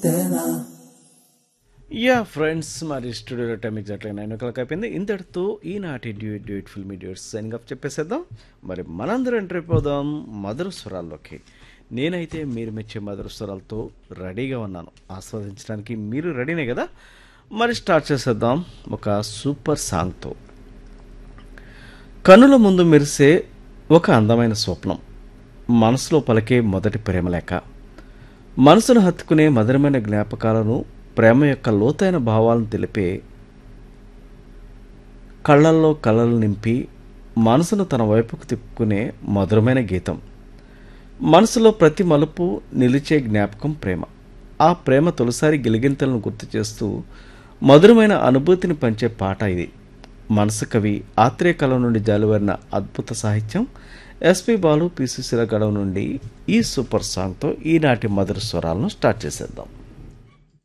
yeah friends మరి స్టూడియోలో time ఎగ్జాక్ట్గా నైన్ ఓ క్లాక్ అయిపోయింది ఇంతటితో ఈనాటి duet duet film duet signing up చెప్పేసేద్దాం మరి మనందరం ఎంటర్ అయిపోదాం మధుర స్వరాల్లోకి నేనైతే మీరు మెచ్చే మధుర స్వరాలతో రెడీగా ఉన్నాను ఆస్వాదించడానికి మీరు రెడీనే కదా మరి స్టార్ట్ చేసేద్దాం ఒక సూపర్ సాంగ్తో కనుల ముందు మెరిసే ఒక అందమైన స్వప్నం మనసులో పలికే మొదటి ప్రేమలేఖ మనసును హత్తుకునే మధురమైన జ్ఞాపకాలను ప్రేమ యొక్క లోతైన భావాలను తెలిపే కళ్ళల్లో కళ్ళలు నింపి మనసును తన వైపుకు తిప్పుకునే మధురమైన గీతం మనసులో ప్రతి మలుపు నిలిచే జ్ఞాపకం ప్రేమ ఆ ప్రేమ తొలిసారి గిలిగింతలను గుర్తు చేస్తూ మధురమైన అనుభూతిని పంచే పాట ఇది మనసు కవి ఆత్రేయ కళ నుండి జాలువారిన అద్భుత సాహిత్యం ఎస్పి బాలు పి సుశీల గడవ నుండి ఈ సూపర్ సాంగ్తో ఈనాటి మధుర స్వరాలను స్టార్ట్ చేసేద్దాం